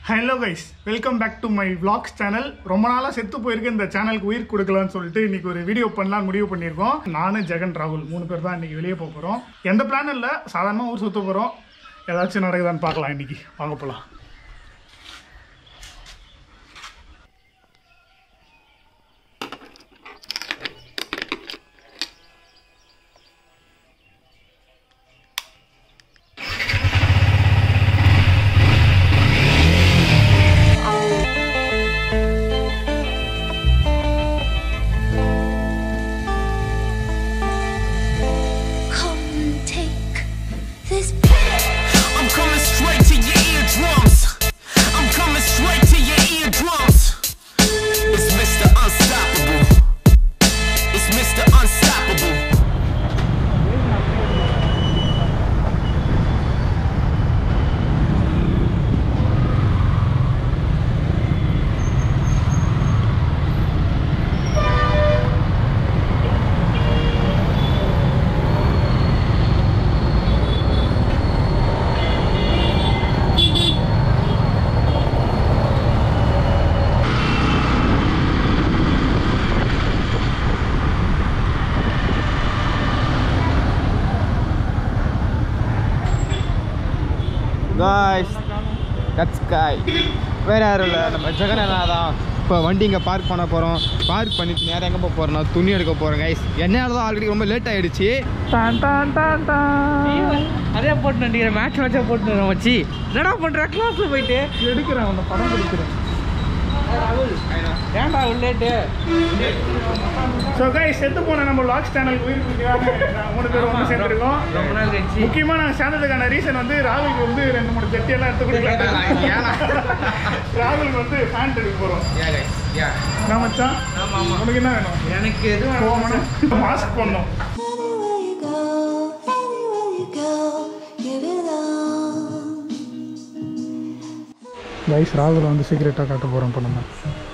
Hello guys welcome back to my vlogs channel ரொம்ப நாளாக செத்து போயிருக்கு இந்த சேனலுக்கு உயிர் கொடுக்கலாம்னு சொல்லிட்டு இன்னைக்கு ஒரு வீடியோ பண்ணலாம்னு முடிவு பண்ணியிருக்கோம் நானும் ஜெகன் ராகுல் மூணு பேர் தான் இன்னைக்கு வெளியே போக போகிறோம் எந்த பிளான் இல்லை சாதாரணமாக ஊர் சுற்ற போகிறோம் ஏதாச்சும் நடக்குதான்னு பார்க்கலாம் இன்னைக்கு வாங்க போகலாம் Come take this I'm coming straight to your eardrums. I'm coming straight to your eardrums. It's Mr. Unstoppable. It's Mr. Unstoppable. Guys that's guy வேறு யாரும் இல்லை நம்ம ஜெகன் அண்ணா தான் இப்போ வண்டி இங்கே பார்க் பண்ண போகிறோம் பார்க் பண்ணிட்டு நேரம் எங்கே போக போகிறோம்னா துணி எடுக்க போகிறோம் கைஸ் என்னால் தான் ஆல்ரெடி ரொம்ப லேட் ஆகிடுச்சு அதே போட்டு நடிக்கிற மேட்ச் மேட்சாக போட்டு வச்சு என்னடா பண்ற கிளாஸ்ல போயிட்டு எடுக்கிறேன் உன்னை படம் கொடுக்குறேன் ஏன்டா லேட்டு ஸோ கைஸ் செத்து போன நம்ம vlogs சேனலுக்கு உயிர் கொடுக்கிறாங்க மூணு பேர் ஒன்று சேர்ந்துருக்கோம் ரொம்ப நாள் கழிச்சு முக்கியமாக நாங்கள் சேர்ந்ததுக்கான ரீசன் வந்து ராகுலுக்கு வந்து ரெண்டு மூணு ஜெட்டியெல்லாம் எடுத்து கொடுக்கல ராகுலுக்கு வந்து ஃபேண்ட் எடுக்க போகிறோம் நான் மச்சான் உனக்கு என்ன வேணும் எனக்கு எதுவும் போகணும் மாஸ்க் பண்ணணும் Anywhere you go, anywhere you go, give it all. Guys ராகுல் வந்து சீக்கிரட்டாக காட்ட போகிறோம் இப்போ நம்ம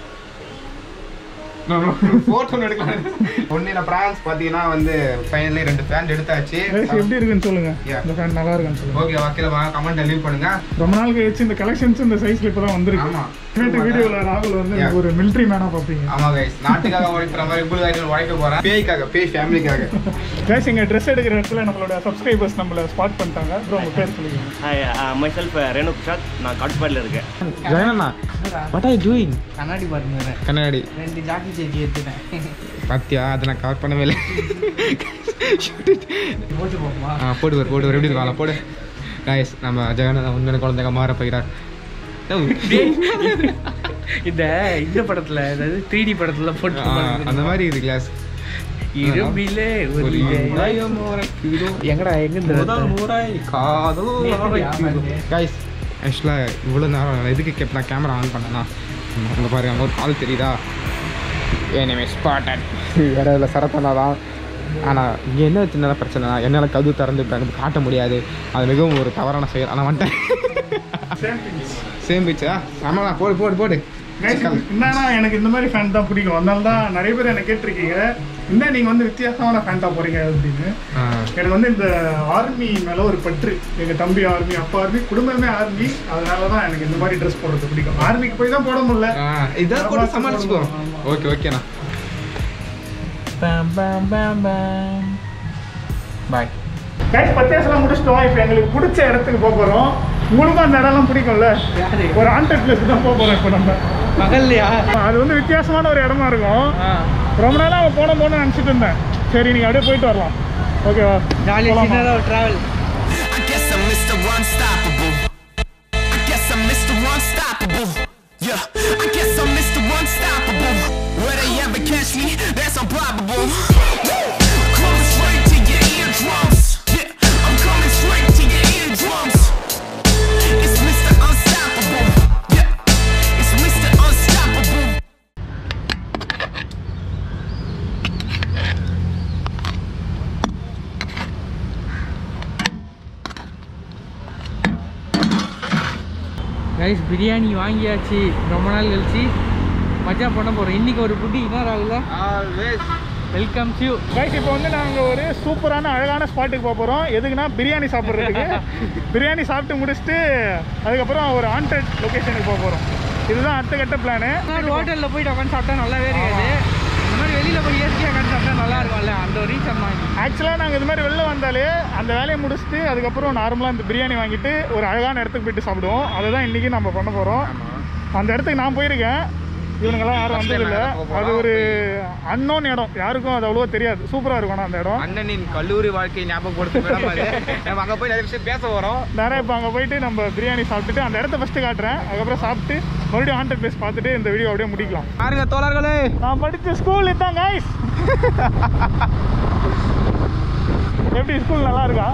ஃபோட்டோ எடுக்கலாம் ஒன்று நான் ப்ரான்ஸ் பார்த்தீங்கன்னா வந்து ஃபைனலி ரெண்டு ஃபேன் எடுத்தாச்சு கைஸ் எப்படி இருக்குன்னு சொல்லுங்க Yeah. இந்த ஃபேன் நல்லா இருக்குன்னு சொல்லுங்க ஓகே வக்கீல வாங்க கமெண்ட் லீவ் பண்ணுங்க ரொம்ப நாள் கழிச்சு இந்த கலெக்ஷன்ஸ் இந்த சைஸ்ல இப்போ தான் வந்திருக்கு ஆமா. நேற்று வீடியோவில் ராகுல் வந்து Yeah. எனக்கு ஒரு மிலிட்ரி மேனாக பார்ப்பீங்க ஆமாம் கைஸ் நாட்டுக்காக உழைக்கிற மாதிரி உங்களுக்கு உழைக்க போகிறேன் பேய்க்காக பேய் ஃபேமிலிக்காக கைஸ் எங்கள் ட்ரெஸ் எடுக்கிற இடத்துல நம்மளோட சப்ஸ்கிரைபர்ஸ் நம்மளை ஸ்பாட் பண்ணிட்டாங்க அப்புறம் உங்கள் பேர் சொல்லுங்க hi myself Renu Prasad நான் காட்பாடியில் இருக்கேன் ஜெகனண்ணா வாட் ஆர் டூயிங் கண்ணாடி பாருங்க கண்ணாடி ரெண்டு ஜாக்கி சேச்சி எடுத்துட்டேன் பாத்தியா அதை நான் கவர் பண்ணவே இல்லை போட்டு போமா ஆ போடு வர போடு வர எப்படி இருக்கலாம் போடு காய்ஸ் நம்ம ஜெகன் உண்மையான குழந்தைங்க மாற போகிறார் இந்த இந்த படத்துல அதாவது த்ரீ டி படத்துல போட்டு ஆ, அந்த மாதிரி இது கிளாஸ் இரும்பிலே ஒரு ஒரு இதயம். எங்கடா எங்க இந்த காய்ஸ் ஆக்சுவலாக இவ்வளோ நேரம் நான் எதுக்கு கேப் நான் கேமரா ஆன் பண்ணேன்னா அங்கே பாருங்க அங்கே ஒரு கால் தெரியுதா எனவே ஸ்பாட்டட் வேற இதில் சரத்தனா தான் ஆனால் இங்கே என்ன சின்ன பிரச்சனை என்னால் கது திறந்து எனக்கு காட்ட முடியாது அது மிகவும் ஒரு தவறான செயல் ஆனால் வந்துட்டேன் சேம் திங்ஸ் சேம் பிச்சா ஆமாண்ணா போடு போடு போடு கைஸ் என்னன்னா எனக்கு இந்த மாதிரி ஃபேன் தான் பிடிக்கும் அதனால தான் நிறைய பேர் என்ன கேட்டிருக்கீங்க என்ன நீங்கள் வந்து வித்தியாசமான ஃபேன்ட்டாக போகிறீங்க அப்படின்னு ஆ எனக்கு வந்து இந்த ஆர்மி மேலே ஒரு பற்று எங்கள் தம்பி ஆர்மி அப்பா ஆர்மி குடும்பமே ஆர்மி அதனால தான் எனக்கு இந்த மாதிரி ட்ரெஸ் போடுறது பிடிக்கும் ஆர்மிக்கு போய் தான் போட முடியல ஆ, இதான் கூட சமாளிச்சுக்கோ ஓகே ஓகேண்ணா பாம் பாம் பாம் பாம் பாய் கைஸ் பர்ச்சேஸ்லாம் முடிச்சிட்டோம் இப்போ எங்களுக்கு பிடிச்ச இடத்துக்கு போக போகிறோம் உங்களுக்கும் அந்த இடம்லாம் பிடிக்கும்ல யாரு ஒரு ஆண்டட் பிளேஸ் தான் போக போகிறோம் இப்போ நம்ம பகல்லையா அது வந்து வித்தியாசமான ஒரு இடமா இருக்கும் ஆ ரொம்ப நாளாக அவன் போன போன நினச்சிட்டு இருந்தேன் சரி நீங்கள் அப்படியே போயிட்டு வரலாம் ஓகேவா ஜாலியாக போலாமா? சின்னதாக ஒரு travel I guess I'm Mr. Unstoppable. I guess I'm Mr. Unstoppable. Yeah, I guess I'm Mr. Unstoppable. Where they ever catch me, that's improbable. Coming straight to your eardrums. Yeah, I'm coming straight to your eardrums. It's Mr. Unstoppable. Yeah, it's Mr. Unstoppable. Rice biryani வாங்கியாச்சு ரொம்ப நாள் கழிச்சு மஜா பண்ண போகிறோம் இன்னைக்கு ஒரு புட்டி என்ன ராகுல ஆல்வேஸ் வெல்கம் யூ கைஸ் இப்போ வந்து நாங்கள் ஒரு சூப்பரான அழகான ஸ்பாட்டுக்கு போக போகிறோம் எதுக்குன்னா பிரியாணி சாப்பிட்றதுக்கு பிரியாணி சாப்பிட்டு முடிச்சுட்டு அதுக்கப்புறம் ஒரு ஆண்டட் லொக்கேஷனுக்கு போக போகிறோம் இதுதான் அடுத்த கட்ட பிளானு ஹோட்டலில் போயிட்டு உட்காந்து சாப்பிட்டா நல்லாவே இருக்காது இந்த மாதிரி வெளியில் போய் இயற்கையாக உட்காந்து சாப்பிட்டா நல்லா இருக்கும்ல அந்த ஒரு ரீசன் தான் ஆக்சுவலாக நாங்கள் இது மாதிரி வெளில வந்தாலே அந்த வேலையை முடிச்சுட்டு அதுக்கப்புறம் நார்மலாக இந்த பிரியாணி வாங்கிட்டு ஒரு அழகான இடத்துக்கு போயிட்டு சாப்பிடுவோம் அதை தான் இன்றைக்கி நம்ம பண்ண போகிறோம் அந்த இடத்துக்கு நான் போயிருக்கேன் இவனுங்கெல்லாம் யாரும் வந்ததில்லை அது ஒரு அன்னோன் இடம் யாருக்கும் அது அவ்வளோவா தெரியாது சூப்பராக இருக்கும் ஆனால் அந்த இடம் அண்ணனின் கல்லூரி வாழ்க்கை ஞாபகப்படுத்தும் இடம் அது நம்ம அங்கே போய் நிறைய விஷயம் பேச வரோம் நேராக இப்போ அங்கே போயிட்டு நம்ம பிரியாணி சாப்பிட்டுட்டு அந்த இடத்த ஃபஸ்ட்டு காட்டுறேன் அதுக்கப்புறம் சாப்பிட்டு மறுபடியும் ஹாண்டட் பிளேஸ் பார்த்துட்டு இந்த வீடியோ அப்படியே முடிக்கலாம் பாருங்க தோழர்களே நான் படித்த ஸ்கூல் இதுதான் கைஸ் எப்படி ஸ்கூல் நல்லா இருக்கா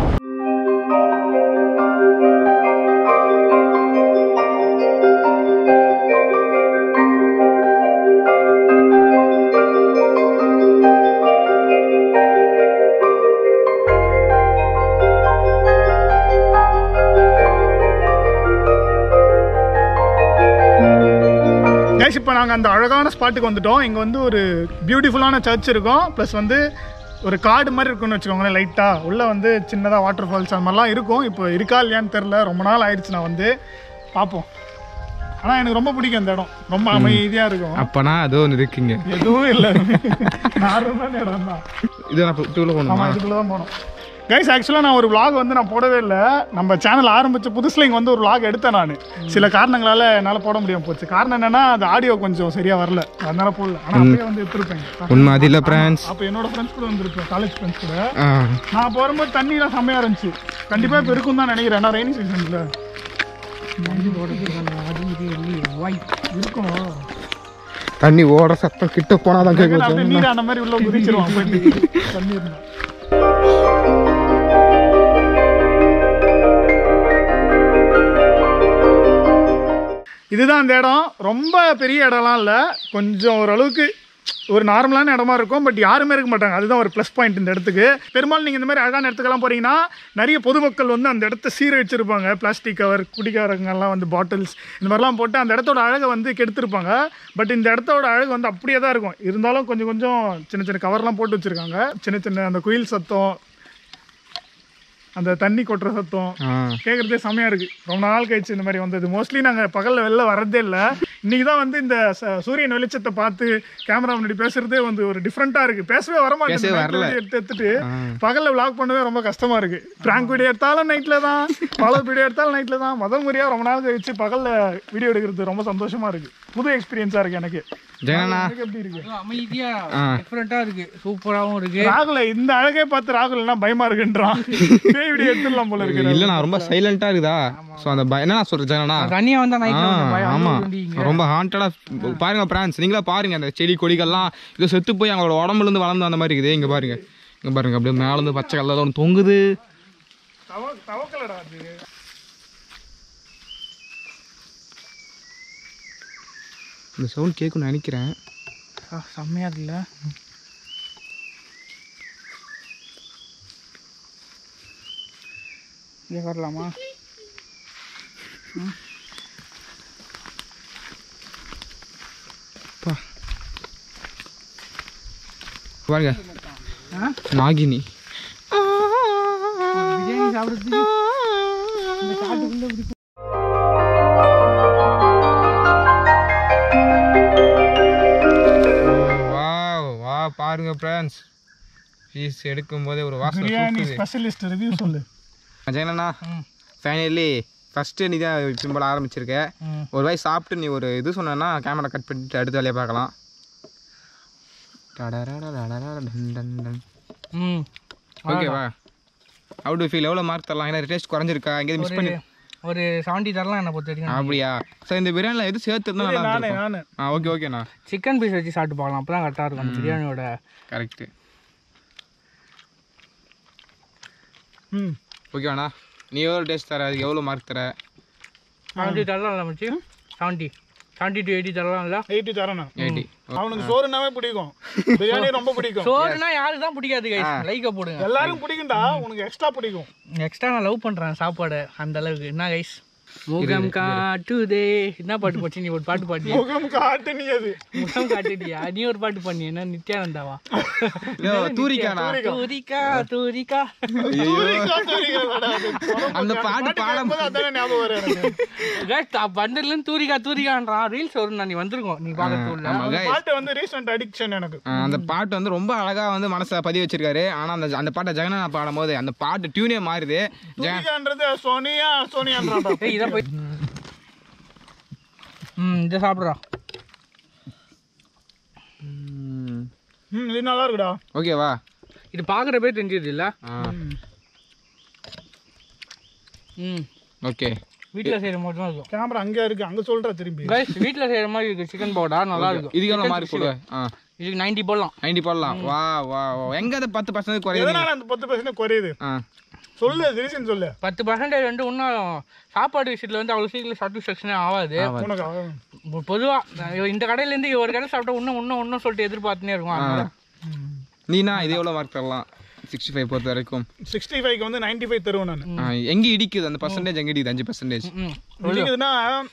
கைஸ் இப்போ நாங்கள் அந்த அழகான ஸ்பாட்டுக்கு வந்துட்டோம் இங்கே வந்து ஒரு பியூட்டிஃபுல்லான சர்ச் இருக்கும் ப்ளஸ் வந்து ஒரு காடு மாதிரி இருக்கும்னு வச்சுக்கோங்களேன் லைட்டாக உள்ளே வந்து சின்னதாக வாட்டர் ஃபால்ஸ் அந்த மாதிரிலாம் இருக்கும் இப்போ இருக்கா இல்லையான்னு தெரில ரொம்ப நாள் ஆயிடுச்சு நான் வந்து பார்ப்போம் ஆனால் எனக்கு ரொம்ப பிடிக்கும் அந்த இடம் ரொம்ப அமைதியாக இருக்கும் அப்பனா அது ஒன்று இருக்குங்க எதுவும் இல்லை நார்மலான இடம் தான் இது நான் இப்போ உள்ள போகணுமா ஆமாம் இதுக்குள்ளே தான் போனோம் கைஸ் ஆக்சுவலாக நான் ஒரு vlog வந்து நான் போடவே இல்லை நம்ம சேனல் ஆரம்பிச்ச புதுசுல இங்கே வந்து ஒரு vlog எடுத்தேன் நான் சில காரணங்களால என்னால் போட முடியாம போச்சு காரணம் என்னன்னா அது ஆடியோ கொஞ்சம் சரியா வரல அதனால போடல ஆனால் அப்படியே வந்து எடுத்துருப்பேன் உண்மை அது இல்லை ஃப்ரெண்ட்ஸ் அப்போ என்னோட ஃப்ரெண்ட்ஸ் கூட வந்திருப்பேன் காலேஜ் ஃப்ரெண்ட்ஸ் கூட ஆ நான் போகும்போது தண்ணிலாம் செம்மையா இருந்துச்சு கண்டிப்பா இப்போ இருக்கும் தான் நினைக்கிறேன் ஏன்னா ரெய்னி சீசன்ல இருக்கும் தண்ணி ஓட சத்தம் கிட்ட போனால் தான் அப்படியே கேட்கும் நீர் அந்த மாதிரி உள்ள குதிச்சிருவான் போயிட்டு தண்ணி இருந்தா இதுதான் அந்த இடம் ரொம்ப பெரிய இடம்லாம் இல்லை கொஞ்சம் ஓரளவுக்கு ஒரு நார்மலான இடமா இருக்கும் பட் யாருமே இருக்க மாட்டாங்க அதுதான் ஒரு ப்ளஸ் பாயிண்ட் இந்த இடத்துக்கு பெரும்பாலும் நீங்கள் இந்த மாதிரி அழகான இடத்துக்கெல்லாம் போறீங்கன்னா நிறைய பொதுமக்கள் வந்து அந்த இடத்த சீரழிச்சிருப்பாங்க பிளாஸ்டிக் கவர் குடிக்காரங்கெல்லாம் வந்து பாட்டில்ஸ் இந்த மாதிரிலாம் போட்டு அந்த இடத்தோட அழகை வந்து கெடுத்திருப்பாங்க பட் இந்த இடத்தோட அழகு வந்து அப்படியே தான் இருக்கும் இருந்தாலும் கொஞ்சம் கொஞ்சம் சின்ன சின்ன கவர்லாம் போட்டு வச்சுருக்காங்க சின்ன சின்ன அந்த குயில் சத்தம் அந்த தண்ணி கொட்டுற சத்தம் ஆ கேட்குறதே செமையாக இருக்குது ரொம்ப நாள் கழிச்சு இந்த மாதிரி வந்தது மோஸ்ட்லி நாங்கள் பகலில் வெளில வரதே இல்லை இன்றைக்கி தான் வந்து இந்த ச- சூரியன் வெளிச்சத்தை பார்த்து கேமரா முன்னாடி பேசுறதே வந்து ஒரு டிஃப்ரெண்ட்டாக இருக்குது பேசவே வர பேசவே மாட்டேன் வரல. எடுத்து எடுத்துட்டு பகலில் vlog பண்ணவே ரொம்ப கஷ்டமாக இருக்குது ப்ராங்க் வீடியோ எடுத்தாலும் நைட்டில் தான் ஃபாலோ வீடியோ எடுத்தாலும் நைட்டில் தான் முதல் முறையாக ரொம்ப நாள் கழிச்சு பகலில் வீடியோ எடுக்கிறது ரொம்ப சந்தோஷமாக இருக்குது புது எக்ஸ்பீரியன்ஸாக இருக்குது எனக்கு ஜெகனா எனக்கு எப்படி இருக்குது அமைதியா ஆ. டிஃப்ரெண்டா இருக்கு சூப்பராகவும் இருக்கு ராகுல இந்த அழகே பார்த்து ராகுல் எல்லாம் பயமா இருக்குன்றான் பேய் வீடியோ எடுத்துடலாம் போல இருக்கு இல்லை நான் ரொம்ப சைலண்டாக இருக்குதா ஸோ அந்த பய என்ன நான் சொல்கிறேன் ஜெகனா தனியா வந்தா ஆ, நைட்ல ஆமா பயம் ரொம்ப ஹாண்டடா பாருங்க பிரான்ஸ் நீங்களா பாருங்க அந்த செடி கொடிகள்லாம் இது செத்து போய் அவங்களோட உடம்புல இருந்து வளர்ந்து அந்த மாதிரி இருக்குது இங்க பாருங்க இங்க பாருங்க அப்படியே மேல இருந்து பச்சை கலர்ல ஒன்று தொங்குது தவ தவக்கலடா அது இந்த சவுண்ட் கேட்கும்னு நினைக்கிறேன் செம்மையா இருக்குல்ல இங்கே வரலாமா பாருங்க நாகினி பிரியாணி சாப்பிட்றதுக்கு இந்த காட்டுக்குள்ள இப்படி வா வா பாருங்க பிரான்ஸ் பீஸ் எடுக்கும் போதே ஒரு வாசனை பிரியாணி தூக்குது. ஸ்பெஷலிஸ்ட் ரிவ்யூ சொல்லு ஜெயலண்ணா ஃபைனலி ஃபஸ்ட்டு நீ தான் சிம்பிள் ஆரம்பிச்சிருக்க ஒரு வாய் சாப்பிட்டு நீ ஒரு இது சொன்னேன்னா கேமரா கட் பண்ணிட்டு அடுத்த வேலையை பார்க்கலாம் ம் ஓகேவா அவுட் டு ஃபீல் எவ்வளோ மார்க் தரலாம் ஏன்னா டேஸ்ட் குறைஞ்சிருக்கா எங்கேயும் மிஸ் பண்ணி ஒரு செவன்ட்டி தரலாம் என்ன பொறுத்த வரைக்கும் அப்படியா சார் இந்த பிரியாணியில் எது சேர்த்து இருந்தால் நல்லா நானே இருக்கும் நானு ஆ ஓகே ஓகேண்ணா சிக்கன் பீஸ் வச்சு சாப்பிட்டு பார்க்கலாம் அப்போ தான் கரெக்டாக இருக்கும் அந்த பிரியாணியோட கரெக்டு ம் ஓகேவாண்ணா நீ எவ்வளோ டேஸ்ட் தர அதுக்கு எவ்வளோ மார்க் தர செவன்ட்டி தரலாம் மச்சி செவன்ட்டி செவன்ட்டி டு எயிட்டி தரலாம்ல எயிட்டி தரேன் எயிட்டி அவனுக்கு சோறுனாவே பிடிக்கும் பிரியாணி ரொம்ப பிடிக்கும் சோறுனா யாருக்கு தான் பிடிக்காது கைஸ் லைக்கை போடுங்க எல்லாரும் பிடிக்கும்டா உனக்கு எக்ஸ்ட்ரா பிடிக்கும் எக்ஸ்ட்ரா நான் லவ் பண்ணுறேன் சாப்பாடு அந்த அளவுக்கு என்ன கைஸ் முகம் காட்டுதே என்ன பாட்டு போச்சு நீ ஒரு பாட்டு பாடி முகம் காட்டு நீ அது முகம் காட்டுடியா நீ ஒரு பாட்டு பண்ணி என்ன நித்யானந்தாவா யோ, தூரிக்கானா தூரிகா தூரிகா தூரிக்கா, தூரிக்காடா, அது அந்த பாட்டு பாட கேட்கும்போது அதானே ஞாபகம் வரும் எனக்கு. பந்தர்ல இருந்து தூரிகா தூரிகான்றான் ரீல்ஸ் வரும் நான் நீ வந்திருக்கோம் நீ பார்க்க உள்ள ஆமா guys. பாட்டு வந்து ரீசெண்ட் அடிக்ஷன் எனக்கு ஆ, அந்த பாட்டு வந்து ரொம்ப அழகா வந்து மனசை பதிவு வச்சிருக்காரு ஆனா அந்த அந்த பாட்டை ஜெகனா பாடும்போது அந்த பாட்டு டியூனே மாறுது ஜெகன் தூரிகான்றது சோனியா சோனியான்றான் ஏய், இதை போய் ம் இதை சாப்பிட்றா ம் இது நல்லா இருக்குடா ஓகேவா இது பார்க்குறப்பே தெரிஞ்சது இல்ல ம் ஓகே வீட்டில் செய்கிற மாதிரி தான் இருக்கும் கேமரா அங்க இருக்கு அங்க சொல்ற திரும்பி கைஸ் வீட்டில் செய்கிற மாதிரி இருக்கு சிக்கன் பவுடா நல்லா இருக்கும் இதுக்கு எவ்வளோ மார்க் போடுவேன் ஆ இதுக்கு நைன்டி போடலாம் நைன்டி போடலாம் வா வா வா. எங்க அது பத்து பர்சன்ட் குறையுது எதனால அந்த பத்து பர்சன்ட் குறையுது ஆ சொல்லு ரீசன் சொல்லு பத்து பர்சன்டேஜ் வந்து இன்னும் சாப்பாடு விஷயத்தில் வந்து அவ்வளோ சீக்கிரம் சாட்டிஸ்ஃபேக்ஷனே ஆகாது உனக்கு அவ- பொதுவாக இந்த கடையிலேருந்து ஒரு கடை சாப்பிட்டா இன்னும் இன்னும் இன்னும் சொல்லிட்டு எதிர்பார்த்துனே இருக்கும் அதனால நீனா இது எவ்வளோ மார்க் தரலாம் சிக்ஸ்டி ஃபைவ் பொறுத்த வரைக்கும் 65 க்கு வந்து 95 ஃபைவ் தருவேன் நான் ஆ, எங்க இடிக்குது அந்த பர்சன்டேஜ் எங்க இடிக்குது அஞ்சு பர்சன்டேஜ் ம் இருக்குதுன்னா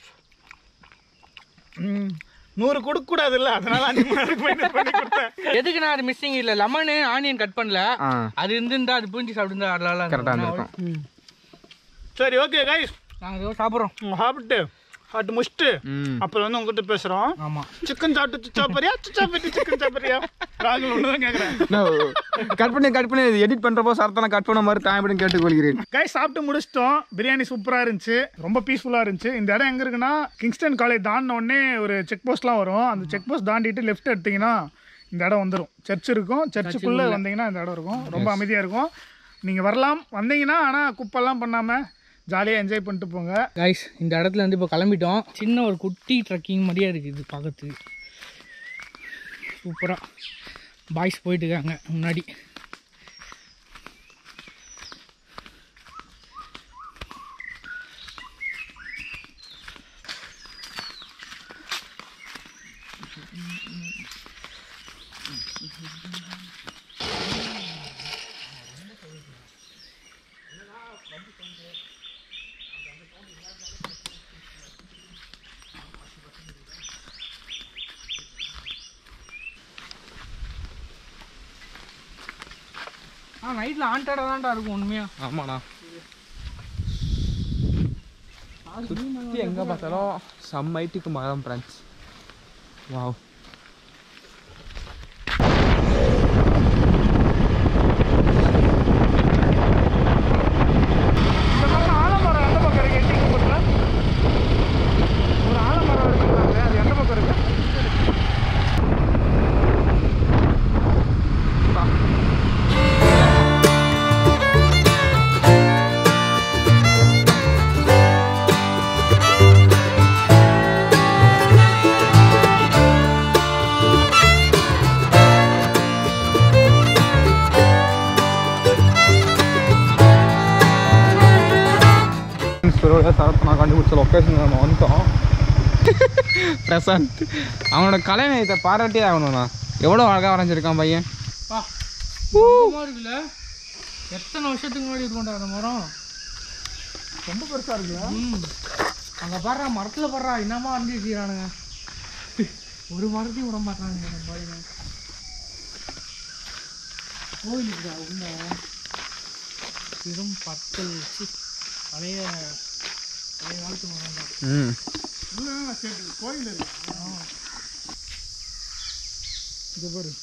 ம், நூறு கொடுக்க கூடாது இல்ல அதனால அஞ்சு மார்க் மைனஸ் பண்ணி கொடுத்தேன் எதுக்கு நான் அது மிஸ்ஸிங் இல்லை லெமனு ஆனியன் கட் பண்ணல ஆ அது இருந்திருந்தா அது புரிஞ்சு சாப்பிட்டு அதெல்லாம் கரெக்டாக இருந்திருக்கும் சரி ஓகே கைஸ் நாங்கள் ஏதோ சாப்பிட்றோம் சாப்பிட்டு சாப்பிட்டு முடிச்சுட்டு ம் அப்புறம் வந்து உங்ககிட்ட பேசுறோம் ஆமாம் சிக்கன் சாப்பிட்டு சுச்சா போறியா சுச்சா போயிட்டு சிக்கன் சாப்பிட்றியா ராகுல் ஒன்று கேட்குறேன் கட் பண்ணி கட் பண்ணி எடிட் பண்றப்போ சரத்தான கட் பண்ண மாதிரி தாயப்படும் கேட்டுக்கொள்கிறேன் கைஸ் சாப்பிட்டு முடிச்சிட்டோம் பிரியாணி சூப்பராக இருந்துச்சு ரொம்ப பீஸ்ஃபுல்லாக இருந்துச்சு இந்த இடம் எங்கே இருக்குன்னா கிங்ஸ்டன் காலேஜ் தாண்டின உடனே ஒரு செக் போஸ்ட்லாம் வரும் அந்த செக் போஸ்ட் தாண்டிட்டு லெஃப்ட் எடுத்தீங்கன்னா இந்த இடம் வந்துடும் சர்ச் இருக்கும் சர்ச்சுக்குள்ளே வந்தீங்கன்னா இந்த இடம் இருக்கும் ரொம்ப அமைதியாக இருக்கும் நீங்கள் வரலாம் வந்தீங்கன்னா ஆனால் குப்பெல்லாம் பண்ணாமல் ஜாலியாக என்ஜாய் பண்ணிட்டு போங்க கைஸ் இந்த இடத்துல வந்து இப்போ கிளம்பிட்டோம் சின்ன ஒரு குட்டி ட்ரக்கிங் மாதிரியே இருக்குது இது பார்க்கறதுக்கு சூப்பராக பாய்ஸ் போயிட்டு இருக்காங்க முன்னாடி ஆ நைட்டில் ஆண்டாட தான்டா இருக்கும் உண்மையா ஆமாண்ணா சுற்றி எங்கே பார்த்தாலும் செம்ம ஐட்டுக்கு மரம் ஃப்ரெண்ட்ஸ் வாவ் இந்த பக்கம் ஆலமரம் எந்த பக்கம் இருக்கு எட்டிங் பக்கத்தில் ஒரு ஆலமரம் இருக்குறாங்க அது எந்த பக்கம் இருக்கு சரத்னா கண்டுபிடிச்ச லொக்கேஷன் நம்ம வந்துட்டோம் பிரசாந்த் அவனோட கலைநயத்தை பாராட்டியே ஆகணும்ண்ணா எவ்வளோ அழகாக வரைஞ்சிருக்கான் பையன் பா பயங்கரமா இருக்குல்ல எத்தனை வருஷத்துக்கு முன்னாடி இருக்கும்டா அந்த மரம் ரொம்ப பெருசாக இருக்குல்ல ம் அங்கே பாடுறா மரத்தில் பாடுறா என்னமா அஞ்சு வச்சுக்கிறானுங்க ஒரு மரத்தையும் விட மாட்டானுங்க நம்ம பாருங்க கோயில் இருக்குடா உள்ள வெறும் பத்தல் சி, பழைய பழைய காலத்து மரம் தான் ம் உள்ள சரி கோயில் இருக்கு இது பாரு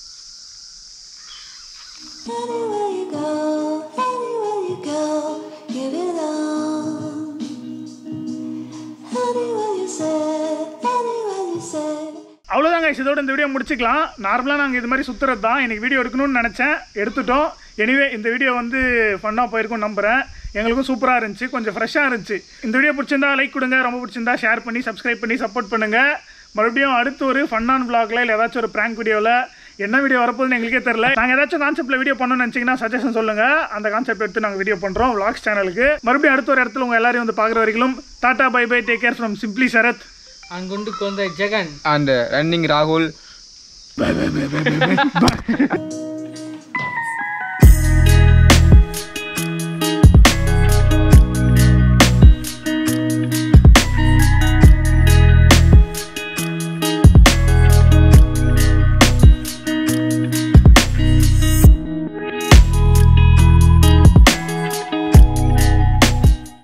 Anywhere you go, anywhere you go, give it on. Anywhere you say, anywhere you say. அவ்வளோதாங்க இதோட இந்த வீடியோ முடிச்சுக்கலாம் நார்மலாக நாங்கள் இது மாதிரி சுற்றுறது தான் எனக்கு வீடியோ எடுக்கணும்னு நினச்சேன் எடுத்துட்டோம் எனிவே இந்த வீடியோ வந்து ஃபன்னாக போயிருக்கும் நம்புகிறேன் எங்களுக்கும் சூப்பராக இருந்துச்சு கொஞ்சம் ஃப்ரெஷ்ஷாக இருந்துச்சு இந்த வீடியோ பிடிச்சிருந்தா லைக் கொடுங்க ரொம்ப பிடிச்சிருந்தா ஷேர் பண்ணி சப்ஸ்கிரைப் பண்ணி சப்போர்ட் பண்ணுங்கள் மறுபடியும் அடுத்து ஒரு ஃபன்னான் vlogல இல்லை ஏதாச்சும் ஒரு ப்ராங்க் வீடியோவில் என்ன வீடியோ வரப்போகுதுன்னு எங்களுக்கே தெரில நாங்கள் ஏதாச்சும் கான்செப்ட்டில் வீடியோ பண்ணணும்னு நினச்சிங்கன்னா சஜஷன் சொல்லுங்கள் அந்த கான்செப்ட் எடுத்து நாங்கள் வீடியோ பண்ணுறோம் vlogs சேனலுக்கு மறுபடியும் அடுத்த ஒரு இடத்துல உங்கள் எல்லாரையும் வந்து பார்க்குற வரைக்கும் tata bye bye take care from simply Sarath அங்கொண்டுக்கு வந்த ஜெகன் அண்ட் ரன்னிங் ராகுல் Anywhere